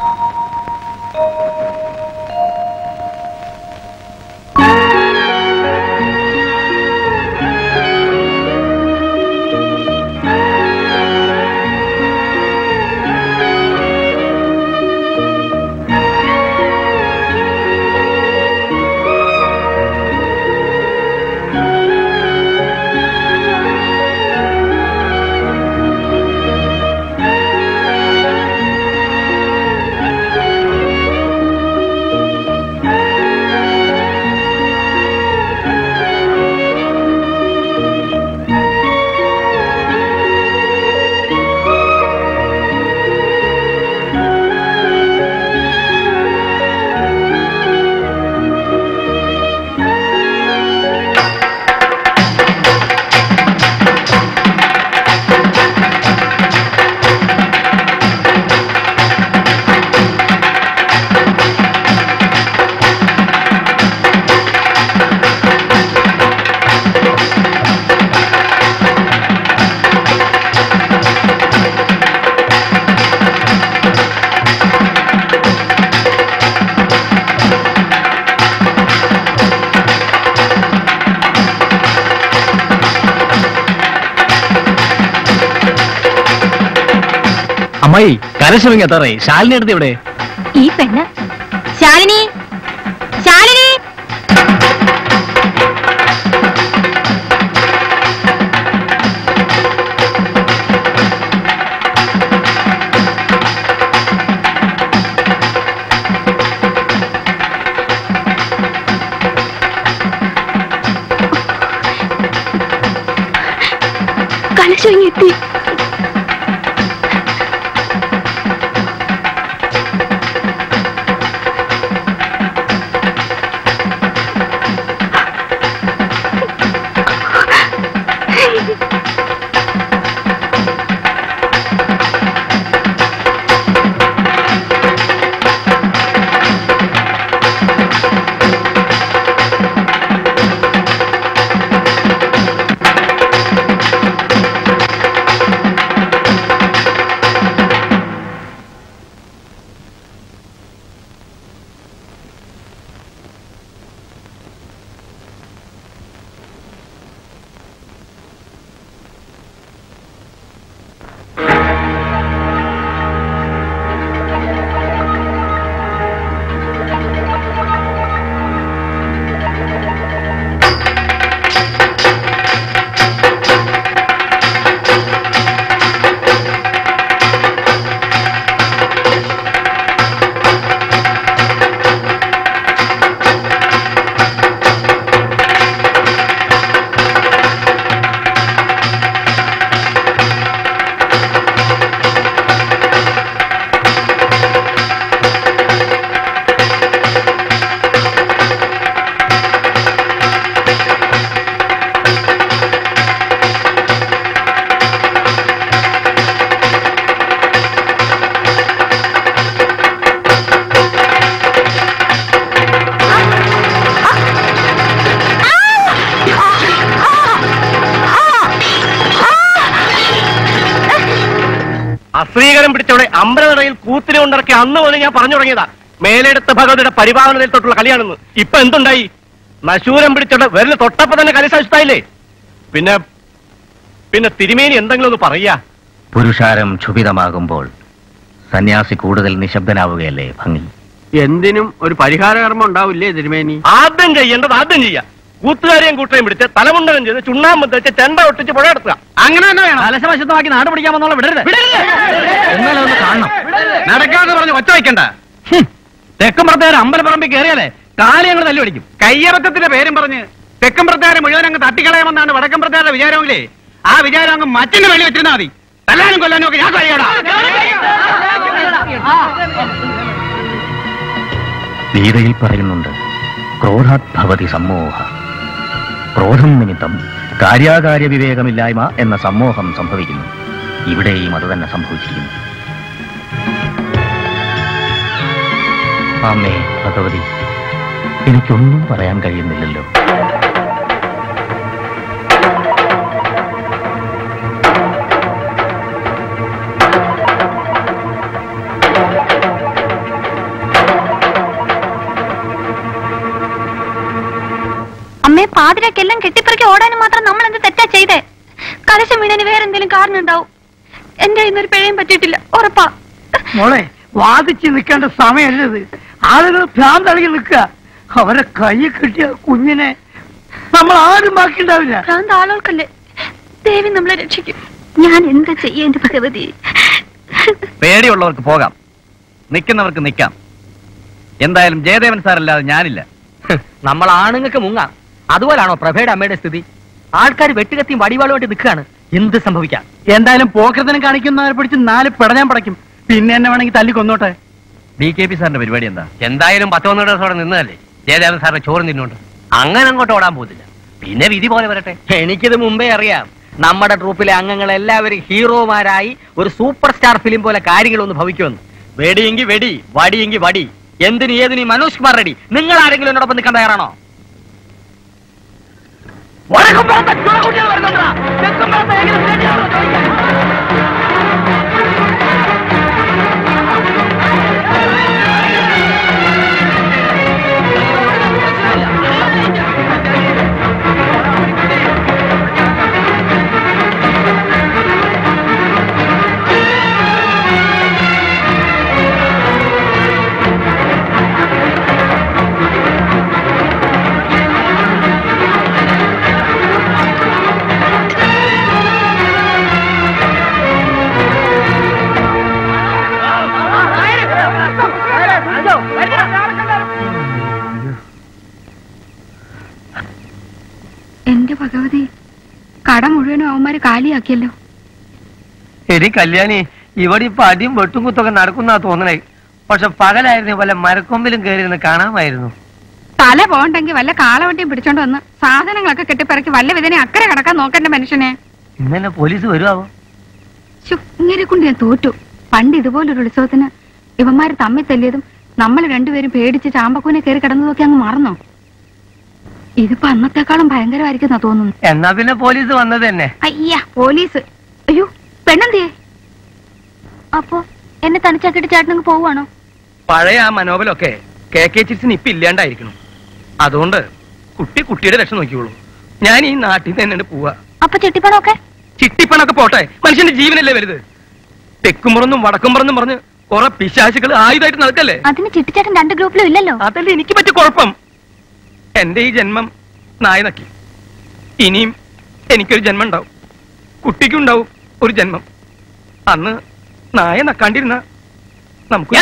അമ്മായി കരശമിങ് എത്താറായി ശാലിനി എടുത്ത് ഇവിടെ ഈ പെണ്ണ് ശാലിനി ശാലിനി കലശം എത്തി അശ്രീകരം പിടിച്ചവിടെ അമ്പലനടയിൽ കൂത്തിനെ കൊണ്ടിറക്കി അന്ന് മുതൽ ഞാൻ പറഞ്ഞു തുടങ്ങിയതാ മേലെടുത്ത ഭഗവതിയുടെ പരിപാലനയിൽ തൊട്ടുള്ള കളിയാണെന്ന് ഇപ്പൊ എന്തുണ്ടായി നശൂരം പിടിച്ചോടെ വിരല് തൊട്ടപ്പോ തന്നെ കളി സാധിച്ചിട്ടായില്ലേ പിന്നെ പിന്നെ തിരുമേനി എന്തെങ്കിലും ഒന്ന് പറയാ പുരുഷാരം ക്ഷുഭിതമാകുമ്പോൾ സന്യാസി കൂടുതൽ നിശബ്ദനാവുകയല്ലേ ഭംഗി എന്തിനും ഒരു പരിഹാര കർമ്മം ഉണ്ടാവില്ലേ തിരുമേനി ആദ്യം ചെയ്യേണ്ടത് ആദ്യം ചെയ്യാം കൂത്തുകാരെയും കൂട്ടരെയും പിടിച്ച് തലമുണ്ടനം ചെയ്ത് ചുണ്ണാമ്പ് വെച്ച് ചെണ്ട ഒട്ടിച്ച് പുഴ എടുത്തുക അങ്ങനെ തന്നെ വേണം കലശവശത്തമാക്കി നാട് പിടിക്കാൻ വന്നോളെ വിടരുത് എന്നാലൊന്ന് കാണണം നടക്കാതെ പറഞ്ഞ് ഒച്ച വയ്ക്കണ്ട തെക്കും പുറത്തേരെ അമ്പലപ്പറമ്പിൽ കയറിയാലേ കാലയങ്ങൾ തല്ലി പിടിക്കും കയ്യബദ്ധത്തിന്റെ പേരും പറഞ്ഞ് തെക്കൻ പ്രത്യാരെ മുഴുവൻ അങ്ങ് തട്ടിക്കളയാമെന്നാണ് വടക്കൻ പ്രത്യാരുടെ വിചാരമില്ലേ ആ വിചാരം അങ്ങ് മറ്റിന്റെ വേണ്ടി വെച്ചിരുന്നാ മതി തല്ലാനും കൊല്ലാനും ഒക്കെ ഞാൻ കഴിയടാ ഗീതയിൽ പറയുന്നുണ്ട് ക്രോധാത് ഭവതി സമ്മോഹ ക്രോധം നിമിത്തം കാര്യാകാര്യ വിവേകമില്ലായ്മ എന്ന സമ്മോഹം സംഭവിക്കുന്നു ഇവിടെയും അത് തന്നെ സംഭവിച്ചിരിക്കുന്നു അമ്മേ ഭഗവതി എനിക്കൊന്നും പറയാൻ കഴിയുന്നില്ലല്ലോ പാതിരക്കെല്ലാം കെട്ടിപ്പറക്കി ഓടാനും മാത്രം നമ്മൾ എന്ത് തെറ്റാ ചെയ്തേ കലശം വീണതിന് വേറെ എന്തെങ്കിലും കാരണം ഉണ്ടാവും എന്റെ ഇന്നൊരു പിഴയും പറ്റിയിട്ടില്ല ഉറപ്പാ മോളെ വാദിച്ച് നിൽക്കേണ്ട സമയമല്ലത് ആളുകൾ ഭ്രാന്തളകി നിൽക്കുക അവരെ കൈ കിട്ടിയ കുഞ്ഞിനെ നമ്മൾ ആരും ബാക്കിയുണ്ടാവില്ല ഭ്രാന്ത് ആളുകൾക്കല്ലേ ദേവി നമ്മളെ രക്ഷിക്കും ഞാൻ എന്താ ചെയ്യ എന്റെ ഭഗവതി പേടിയുള്ളവർക്ക് പോകാം നിൽക്കുന്നവർക്ക് നിൽക്കാം എന്തായാലും ജയദേവൻ സാറല്ലാതെ ഞാനില്ല നമ്മൾ ആണുങ്ങൾക്ക് മുങ്ങാം അതുപോലാണോ പ്രഭയുടെ അമ്മയുടെ സ്ഥിതി ആൾക്കാർ വെട്ടുകത്തിയും വടിവാളുമായിട്ട് നിൽക്കുകയാണ് എന്ത് സംഭവിക്കാം എന്തായാലും പോക്കരത്തിനും കാണിക്കുന്നവരെ പിടിച്ച് നാല് പിടഞ്ഞാൻ പടയ്ക്കും പിന്നെ എന്നെ വേണമെങ്കിൽ തല്ലി കൊന്നോട്ടെ ഡി കെ പി സാറിന്റെ പരിപാടി എന്താ എന്തായാലും പത്തൊന്നര ദിവസം നിന്നതല്ലേ ജയദേവൻ സാറിന്റെ ചോറ് തിന്നുണ്ട് അങ്ങനെ അങ്ങോട്ട് ഓടാൻ പോകുന്നില്ല പിന്നെ വിധി പോലെ വരട്ടെ എനിക്കിത് മുമ്പേ അറിയാം നമ്മുടെ ട്രൂപ്പിലെ അംഗങ്ങൾ എല്ലാവരും ഹീറോമാരായി ഒരു സൂപ്പർ സ്റ്റാർ ഫിലിം പോലെ കാര്യങ്ങളൊന്ന് ഭവിക്കുമെന്ന് വെടിയെങ്കി വെടി വടിയെങ്കി വടി എന്തിന് ഏതിന് മനോജ് കുമാർ റെഡി നിങ്ങൾ ആരെങ്കിലും എന്നോടൊപ്പം നിൽക്കാൻ തയ്യാറാണോ എന്റെ ഭഗവതി കട മുഴുവനും അവന്മാര് കാലിയാക്കിയല്ലോ എടി കല്യാണി ഇവിടെ ഇപ്പൊ അടിയും വെട്ടും കുത്തൊക്കെ നടക്കുന്ന തോന്നണേ പക്ഷെ പകലായിരുന്നു വല്ല മരക്കൊമ്പിലും കയറി നിന്ന് കാണാമായിരുന്നു തല പോകണ്ടെങ്കിൽ വല്ല കാളവണ്ടിയും പിടിച്ചോണ്ട് വന്ന് സാധനങ്ങളൊക്കെ കെട്ടിപ്പിറക്കി വല്ല വിധനെ അക്കരെ കടക്കാൻ നോക്കണ്ട മനുഷ്യനെ ഇന്നലെ പോലീസ് വരുവാവോ ശ്ശോ, ഇങ്ങനെ കൊണ്ട് ഞാൻ തോറ്റു പണ്ട് ഇതുപോലൊരു ഉത്സവത്തിന് ഇവന്മാര് തമ്മിൽ തല്ലിയതും നമ്മൾ രണ്ടുപേരും പേടിച്ച് ചാമ്പക്കൂനെ കയറി കിടന്നതൊക്കെ അങ്ങ് മറന്നോ ഇതിപ്പോ അന്നത്തെക്കാളും ഭയങ്കരമായിരിക്കുന്ന തോന്നുന്നു എന്നാ പിന്നെ പോലീസ് വന്നത് തന്നെ അയ്യ പോലീസ് അയ്യോ പെണ്ണെന്തിയേ അപ്പോ എന്നെ തനിച്ചാക്കിട്ട് ചേട്ടനങ്ങ് പോവാണോ പഴയ ആ മനോബലൊക്കെ കെ കെ ചിറ്റ്സിന് ഇപ്പൊ ഇല്ലാണ്ടായിരിക്കണം അതുകൊണ്ട് കുട്ടി കുട്ടിയുടെ രക്ഷ നോക്കിയോളൂ ഞാൻ ഈ നാട്ടിൽ നിന്ന് തന്നെ പോവാ അപ്പൊ ചെട്ടിപ്പണമൊക്കെ ചിട്ടിപ്പണൊക്കെ പോട്ടെ മനുഷ്യന്റെ ജീവനല്ലേ വലുത് തെക്കുമ്പുറന്നും വടക്കുംപുറന്നും പറഞ്ഞ് കുറെ പിശാചുകൾ ആയുധമായിട്ട് നടക്കല്ലേ അതിന് ചിട്ടിച്ചേട്ടൻ രണ്ട് ഗ്രൂപ്പിലും ഇല്ലല്ലോ അതല്ലേ എനിക്ക് പറ്റിയ കുഴപ്പം എന്റെ ഈ ജന്മം നായ നക്കി ഇനിയും എനിക്കൊരു ജന്മം ഉണ്ടാവും കുട്ടിക്കുണ്ടാവും ഒരു ജന്മം അന്ന് നായ നക്കാണ്ടിരുന്ന നമുക്ക്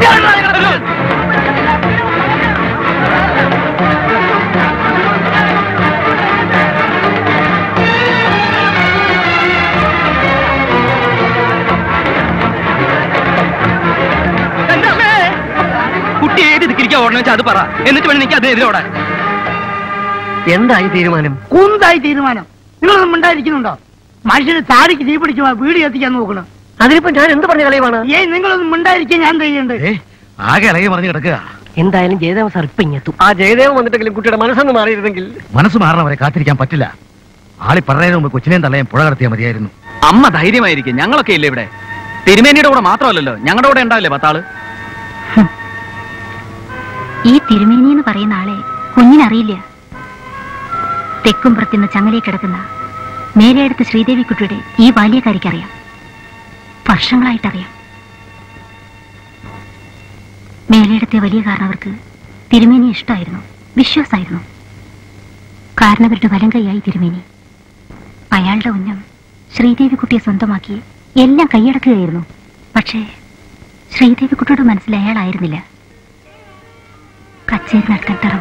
കുട്ടി ഏത് ദിക്കിരിക്കാ ഓടണം വെച്ചാൽ അത് പറ എന്നിട്ട് വേണം എനിക്ക് അതിനെതിരെ ഓടാൻ എന്തായി തീരുമാനം കുന്തായി തീരുമാനം നിങ്ങളൊന്നും ഉണ്ടായിരിക്കുന്നുണ്ടോ മനുഷ്യന് താടിക്ക് തീ പിടിച്ചു വീട് എത്തിക്കാൻ നോക്കണം അതിനിപ്പോ ഞാൻ എന്ത് പറഞ്ഞ കളയുമാണ് ഏയ് നിങ്ങളൊന്നും ഉണ്ടായിരിക്കാൻ ഞാൻ ചെയ്യണ്ടേ ആകെ ഇളകി പറഞ്ഞു കിടക്കുക എന്തായാലും ജയദേവൻ സാർ ഇപ്പൊ ഇങ്ങെത്തും ആ ജയദേവൻ വന്നിട്ടെങ്കിലും കുട്ടിയുടെ മനസ്സൊന്ന് മാറിയിരുന്നെങ്കിൽ മനസ്സ് മാറണവരെ കാത്തിരിക്കാൻ പറ്റില്ല ആളി പറഞ്ഞതിന് മുമ്പ് കൊച്ചിനെയും തള്ളയും പുഴ കടത്തിയാൽ മതിയായിരുന്നു അമ്മ ധൈര്യമായിരിക്കും ഞങ്ങളൊക്കെ ഇല്ലേ ഇവിടെ തിരുമേനിയുടെ കൂടെ മാത്രമല്ലല്ലോ ഞങ്ങളുടെ കൂടെ ഉണ്ടാവില്ലേ പത്താള് ഈ തിരുമേനി എന്ന് പറയുന്ന ആളെ കുഞ്ഞിനറിയില്ല തെക്കുംപുറത്തുനിന്ന് ചങ്ങലയിൽ കിടക്കുന്ന മേലെടുത്ത് ശ്രീദേവി കുട്ടിയുടെ ഈ ബാല്യക്കാരിക്കറിയാം വർഷങ്ങളായിട്ടറിയാം മേലെടുത്തെ വലിയ കാരണവർക്ക് തിരുമേനി ഇഷ്ടമായിരുന്നു വിശ്വാസമായിരുന്നു കാരണവരുടെ വലം കൈയായി തിരുമേനി അയാളുടെ ഉന്നം ശ്രീദേവി കുട്ടിയെ സ്വന്തമാക്കി എല്ലാം കൈയടക്കുകയായിരുന്നു പക്ഷേ ശ്രീദേവി കുട്ടിയുടെ മനസ്സിൽ അയാളായിരുന്നില്ല കച്ചേരി നടത്താൻ തറ